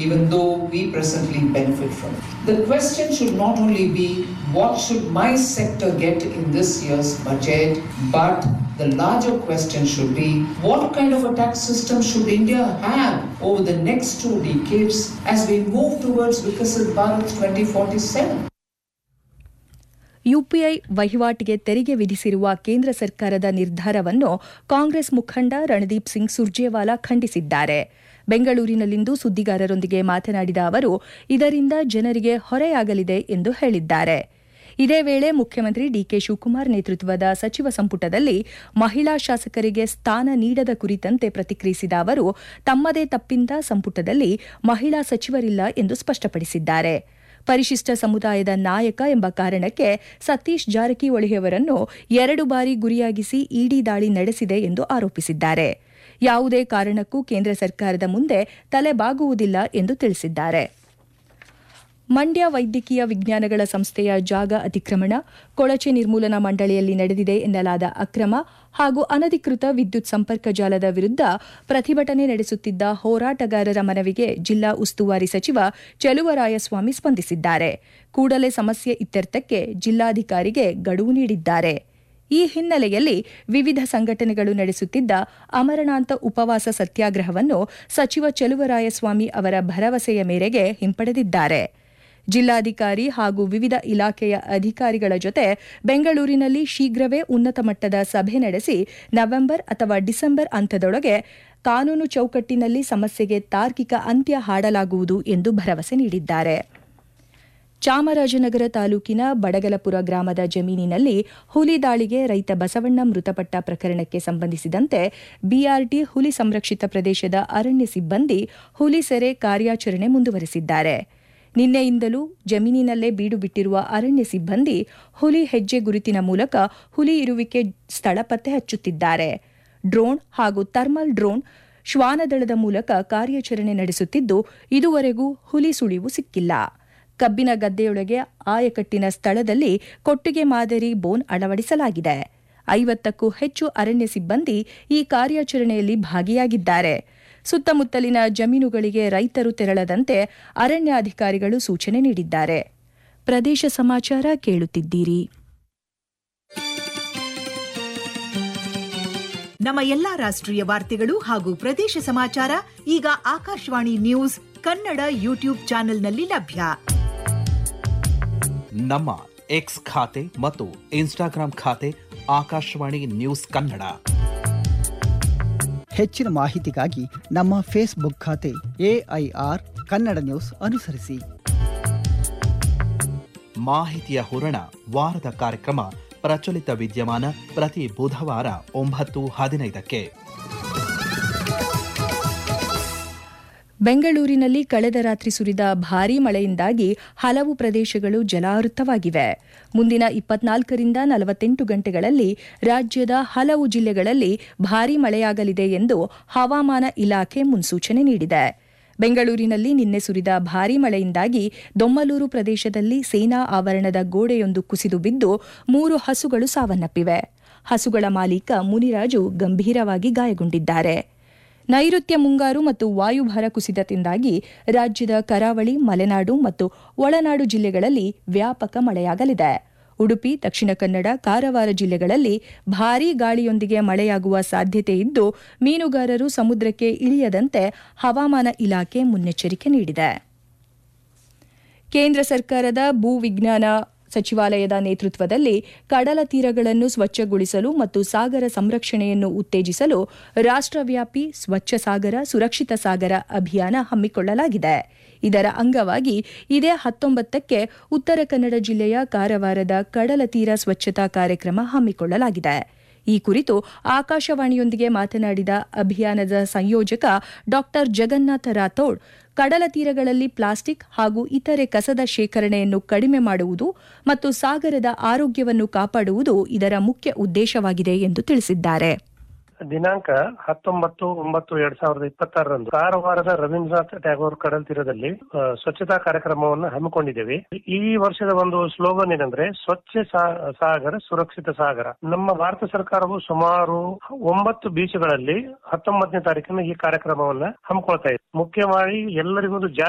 even though we presently benefit from it. The question should not only be what should my sector get in this year's budget, but the larger question should be what kind of a tax system should India have over the next two decades as we move towards Vikasat Bharat 2047? UPI ವಹಿವಾಟಿಗೆ ತೆರಿಗೆ ವಿಧಿಸಿರುವ ಕೇಂದ್ರ ಸರ್ಕಾರದ ನಿರ್ಧಾರವನ್ನು ಕಾಂಗ್ರೆಸ್ ಮುಖಂಡ ರಣದೀಪ್ ಸಿಂಗ್ ಸುರ್ಜೇವಾಲಾ ಖಂಡಿಸಿದ್ದಾರೆ ಬೆಂಗಳೂರಿನಲ್ಲಿಂದು ಸುದ್ದಿಗಾರರೊಂದಿಗೆ ಮಾತನಾಡಿದ ಅವರು ಇದರಿಂದ ಜನರಿಗೆ ಹೊರೆಯಾಗಲಿದೆ ಎಂದು ಹೇಳಿದ್ದಾರೆ ಇದೇ ವೇಳೆ ಮುಖ್ಯಮಂತ್ರಿ ಡಿಕೆ ಶಿವಕುಮಾರ್ ನೇತೃತ್ವದ ಸಚಿವ ಸಂಪುಟದಲ್ಲಿ ಮಹಿಳಾ ಶಾಸಕರಿಗೆ ಸ್ಥಾನ ನೀಡದ ಕುರಿತಂತೆ ಪ್ರತಿಕ್ರಿಯಿಸಿದ ಅವರು ತಮ್ಮದೇ ತಪ್ಪಿಂದ ಸಂಪುಟದಲ್ಲಿ ಮಹಿಳಾ ಸಚಿವರಿಲ್ಲ ಎಂದು ಸ್ಪಷ್ಟಪಡಿಸಿದ್ದಾರೆ ಪರಿಶಿಷ್ಟ ಸಮುದಾಯದ ನಾಯಕ ಎಂಬ ಕಾರಣಕ್ಕೆ ಸತೀಶ್ ಜಾರಕಿಹೊಳಿಯವರನ್ನು ಎರಡು ಬಾರಿ ಗುರಿಯಾಗಿಸಿ ಇಡಿ ದಾಳಿ ನಡೆಸಿದೆ ಎಂದು ಆರೋಪಿಸಿದ್ದಾರೆ ಯಾವುದೇ ಕಾರಣಕ್ಕೂ ಕೇಂದ್ರ ಸರ್ಕಾರದ ಮುಂದೆ ತಲೆಬಾಗುವುದಿಲ್ಲ ಎಂದು ತಿಳಿಸಿದ್ದಾರೆ ಮಂಡ್ಯ ವೈದ್ಯಕೀಯ ವಿಜ್ಞಾನಗಳ ಸಂಸ್ಥೆಯ ಜಾಗ ಅತಿಕ್ರಮಣ ಕೊಳಚೆ ನಿರ್ಮೂಲನಾ ಮಂಡಳಿಯಲ್ಲಿ ನಡೆದಿದೆ ಎನ್ನಲಾದ ಅಕ್ರಮ ಹಾಗೂ ಅನಧಿಕೃತ ವಿದ್ಯುತ್ ಸಂಪರ್ಕ ಜಾಲದ ವಿರುದ್ಧ ಪ್ರತಿಭಟನೆ ನಡೆಸುತ್ತಿದ್ದ ಹೋರಾಟಗಾರರ ಮನವಿಗೆ ಜಿಲ್ಲಾ ಉಸ್ತುವಾರಿ ಸಚಿವ ಚೆಲುವರಾಯಸ್ವಾಮಿ ಸ್ಪಂದಿಸಿದ್ದಾರೆ ಕೂಡಲೇ ಸಮಸ್ಯೆ ಇತ್ಯರ್ಥಕ್ಕೆ ಜಿಲ್ಲಾಧಿಕಾರಿಗೆ ಗಡುವು ನೀಡಿದ್ದಾರೆ ಈ ಹಿನ್ನೆಲೆಯಲ್ಲಿ ವಿವಿಧ ಸಂಘಟನೆಗಳು ನಡೆಸುತ್ತಿದ್ದ ಅಮರಣಾಂತ ಉಪವಾಸ ಸತ್ಯಾಗ್ರಹವನ್ನು ಸಚಿವ ಚೆಲುವರಾಯಸ್ವಾಮಿ ಅವರ ಭರವಸೆಯ ಮೇರೆಗೆ ಹಿಂಪಡೆದಿದ್ದಾರೆ ಜಿಲ್ಲಾಧಿಕಾರಿ ಹಾಗೂ ವಿವಿಧ ಇಲಾಖೆಯ ಅಧಿಕಾರಿಗಳ ಜೊತೆ ಬೆಂಗಳೂರಿನಲ್ಲಿ ಶೀಘ್ರವೇ ಉನ್ನತ ಮಟ್ಟದ ಸಭೆ ನಡೆಸಿ ನವೆಂಬರ್ ಅಥವಾ ಡಿಸೆಂಬರ್ ಅಂತ್ಯದೊಳಗೆ ಕಾನೂನು ಚೌಕಟ್ಟಿನಲ್ಲಿ ಸಮಸ್ಯೆಗೆ ತಾರ್ಕಿಕ ಅಂತ್ಯ ಹಾಡಲಾಗುವುದು ಎಂದು ಭರವಸೆ ನೀಡಿದ್ದಾರೆ ಚಾಮರಾಜನಗರ ತಾಲೂಕಿನ ಬಡಗಲಪುರ ಗ್ರಾಮದ ಜಮೀನಿನಲ್ಲಿ ಹುಲಿ ದಾಳಿಗೆ ರೈತ ಬಸವಣ್ಣ ಮೃತಪಟ್ಟ ಪ್ರಕರಣಕ್ಕೆ ಸಂಬಂಧಿಸಿದಂತೆ ಬಿಆರ್ಟಿ ಹುಲಿ ಸಂರಕ್ಷಿತ ಪ್ರದೇಶದ ಅರಣ್ಯ ಸಿಬ್ಬಂದಿ ಹುಲಿ ಸೆರೆ ಕಾರ್ಯಾಚರಣೆ ಮುಂದುವರೆಸಿದ್ದಾರೆ ನಿನ್ನೆಯಿಂದಲೂ ಜಮೀನಿನಲ್ಲೇ ಬೀಡು ಬಿಟ್ಟಿರುವ ಅರಣ್ಯ ಸಿಬ್ಬಂದಿ ಹುಲಿ ಹೆಜ್ಜೆ ಗುರುತಿನ ಮೂಲಕ ಹುಲಿ ಇರುವಿಕೆ ಸ್ಥಳ ಪತ್ತೆ ಹಚ್ಚುತ್ತಿದ್ದಾರೆ ಡ್ರೋನ್ ಹಾಗೂ ಥರ್ಮಲ್ ಡ್ರೋನ್ ಶ್ವಾನದಳದ ಮೂಲಕ ಕಾರ್ಯಾಚರಣೆ ನಡೆಸುತ್ತಿದ್ದು ಇದುವರೆಗೂ ಹುಲಿ ಸುಳಿವು ಸಿಕ್ಕಿಲ್ಲ ಕಬ್ಬಿನ ಗದ್ದೆಯೊಳಗೆ ಆಯಕಟ್ಟಿನ ಸ್ಥಳದಲ್ಲಿ ಕೊಟ್ಟಿಗೆ ಮಾದರಿ ಬೋನ್ ಅಳವಡಿಸಲಾಗಿದೆ ಐವತ್ತಕ್ಕೂ ಹೆಚ್ಚು ಅರಣ್ಯ ಸಿಬ್ಬಂದಿ ಈ ಕಾರ್ಯಾಚರಣೆಯಲ್ಲಿ ಭಾಗಿಯಾಗಿದ್ದಾರೆ ಸುತ್ತಮುತ್ತಲಿನ ಜಮೀನುಗಳಿಗೆ ರೈತರು ತೆರಳದಂತೆ ಅರಣ್ಯಾಧಿಕಾರಿಗಳು ಸೂಚನೆ ನೀಡಿದ್ದಾರೆ ಪ್ರದೇಶ ಸಮಾಚಾರ ಕೇಳುತ್ತಿದ್ದೀರಿ ನಮ್ಮ ಎಲ್ಲಾ ರಾಷ್ಟ್ರೀಯ ವಾರ್ತೆಗಳು ಹಾಗೂ ಪ್ರದೇಶ ಸಮಾಚಾರ ಈಗ ಆಕಾಶವಾಣಿ ನ್ಯೂಸ್ ಕನ್ನಡ ಯೂಟ್ಯೂಬ್ ಚಾನೆಲ್ನಲ್ಲಿ ಲಭ್ಯ ನಮ್ಮ ಎಕ್ಸ್ ಖಾತೆ ಮತ್ತು ಇನ್ಸ್ಟಾಗ್ರಾಂ ಖಾತೆ ಆಕಾಶವಾಣಿ ನ್ಯೂಸ್ ಕನ್ನಡ ಹೆಚ್ಚಿನ ಮಾಹಿತಿಗಾಗಿ ನಮ್ಮ ಫೇಸ್ಬುಕ್ ಖಾತೆ ಎಐಆರ್ ಕನ್ನಡ ನ್ಯೂಸ್ ಅನುಸರಿಸಿ ಮಾಹಿತಿಯ ಹೂರಣ ವಾರದ ಕಾರ್ಯಕ್ರಮ ಪ್ರಚಲಿತ ವಿದ್ಯಮಾನ ಪ್ರತಿ ಬುಧವಾರ ಒಂಬತ್ತು ಹದಿನೈದಕ್ಕೆ ಬೆಂಗಳೂರಿನಲ್ಲಿ ಕಳೆದ ರಾತ್ರಿ ಸುರಿದ ಭಾರೀ ಮಳೆಯಿಂದಾಗಿ ಹಲವು ಪ್ರದೇಶಗಳು ಜಲಾವೃತವಾಗಿವೆ ಮುಂದಿನ ಇಪ್ಪತ್ನಾಲ್ಕರಿಂದ ನಲವತ್ತೆಂಟು ಗಂಟೆಗಳಲ್ಲಿ ರಾಜ್ಯದ ಹಲವು ಜಿಲ್ಲೆಗಳಲ್ಲಿ ಭಾರೀ ಮಳೆಯಾಗಲಿದೆ ಎಂದು ಹವಾಮಾನ ಇಲಾಖೆ ಮುನ್ಸೂಚನೆ ನೀಡಿದೆ ಬೆಂಗಳೂರಿನಲ್ಲಿ ನಿನ್ನೆ ಸುರಿದ ಭಾರೀ ಮಳೆಯಿಂದಾಗಿ ದೊಮ್ಮಲೂರು ಪ್ರದೇಶದಲ್ಲಿ ಸೇನಾ ಆವರಣದ ಗೋಡೆಯೊಂದು ಕುಸಿದು ಬಿದ್ದು ಮೂರು ಹಸುಗಳು ಸಾವನ್ನಪ್ಪಿವೆ ಹಸುಗಳ ಮಾಲೀಕ ಮುನಿರಾಜು ಗಂಭೀರವಾಗಿ ಗಾಯಗೊಂಡಿದ್ದಾರೆ ನೈಋತ್ಯ ಮುಂಗಾರು ಮತ್ತು ವಾಯುಭಾರ ಕುಸಿತದಿಂದಾಗಿ ರಾಜ್ಯದ ಕರಾವಳಿ ಮಲೆನಾಡು ಮತ್ತು ಒಳನಾಡು ಜಿಲ್ಲೆಗಳಲ್ಲಿ ವ್ಯಾಪಕ ಮಳೆಯಾಗಲಿದೆ ಉಡುಪಿ ದಕ್ಷಿಣ ಕನ್ನಡ ಕಾರವಾರ ಜಿಲ್ಲೆಗಳಲ್ಲಿ ಭಾರೀ ಗಾಳಿಯೊಂದಿಗೆ ಮಳೆಯಾಗುವ ಸಾಧ್ಯತೆ ಇದ್ದು ಮೀನುಗಾರರು ಸಮುದ್ರಕ್ಕೆ ಇಳಿಯದಂತೆ ಹವಾಮಾನ ಇಲಾಖೆ ಮುನ್ನೆಚ್ಚರಿಕೆ ನೀಡಿದೆ ಕೇಂದ್ರ ಸರ್ಕಾರದ ಭೂವಿಜ್ಞಾನ ಸಚಿವಾಲಯದ ನೇತೃತ್ವದಲ್ಲಿ ಕಡಲ ತೀರಗಳನ್ನು ಸ್ವಚ್ಛಗೊಳಿಸಲು ಮತ್ತು ಸಾಗರ ಸಂರಕ್ಷಣೆಯನ್ನು ಉತ್ತೇಜಿಸಲು ರಾಷ್ಟ್ರವ್ಯಾಪಿ ಸ್ವಚ್ಛ ಸಾಗರ ಸುರಕ್ಷಿತ ಸಾಗರ ಅಭಿಯಾನ ಹಮ್ಮಿಕೊಳ್ಳಲಾಗಿದೆ ಇದರ ಅಂಗವಾಗಿ ಇದೇ ಹತ್ತೊಂಬತ್ತಕ್ಕೆ ಉತ್ತರ ಕನ್ನಡ ಜಿಲ್ಲೆಯ ಕಾರವಾರದ ಕಡಲ ತೀರ ಸ್ವಚ್ಛತಾ ಕಾರ್ಯಕ್ರಮ ಹಮ್ಮಿಕೊಳ್ಳಲಾಗಿದೆ ಈ ಕುರಿತು ಆಕಾಶವಾಣಿಯೊಂದಿಗೆ ಮಾತನಾಡಿದ ಅಭಿಯಾನದ ಸಂಯೋಜಕ ಡಾ ಜಗನ್ನಾಥ ರಾಥೋಡ್ ಕಡಲ ತೀರಗಳಲ್ಲಿ ಪ್ಲಾಸ್ಟಿಕ್ ಹಾಗೂ ಇತರೆ ಕಸದ ಶೇಖರಣೆಯನ್ನು ಕಡಿಮೆ ಮಾಡುವುದು ಮತ್ತು ಸಾಗರದ ಆರೋಗ್ಯವನ್ನು ಕಾಪಾಡುವುದು ಇದರ ಮುಖ್ಯ ಉದ್ದೇಶವಾಗಿದೆ ಎಂದು ತಿಳಿಸಿದ್ದಾರೆ ದಿನಾಂಕ ಹತ್ತೊಂಬತ್ತು ಒಂಬತ್ತು ಎರಡ್ ಸಾವಿರದ ಇಪ್ಪತ್ತಾರರಂದು ಕಾರವಾರದ ರವೀಂದ್ರನಾಥ್ ಟ್ಯಾಗೋರ್ ಕಡಲ್ ತೀರದಲ್ಲಿ ಆ, ಸ್ವಚ್ಛತಾ ಕಾರ್ಯಕ್ರಮವನ್ನು ಹಮ್ಮಿಕೊಂಡಿದ್ದೇವೆ ಈ ವರ್ಷದ ಒಂದು ಸ್ಲೋಗನ್ ಏನಂದ್ರೆ ಸ್ವಚ್ಛ ಸಾ- ಸಾಗರ ಸುರಕ್ಷಿತ ಸಾಗರ ನಮ್ಮ ಭಾರತ ಸರ್ಕಾರವು ಸುಮಾರು ಒಂಬತ್ತು ಬೀಚ್ಗಳಲ್ಲಿ ಹತ್ತೊಂಬತ್ತನೇ ತಾರೀಕಿನ ಈ ಕಾರ್ಯಕ್ರಮವನ್ನ ಹಮ್ಮಿಕೊಳ್ತಾ ಇದೆ ಮುಖ್ಯವಾಗಿ ಎಲ್ಲರಿಗೂ ಒಂದು ಜಾಗೃತಿ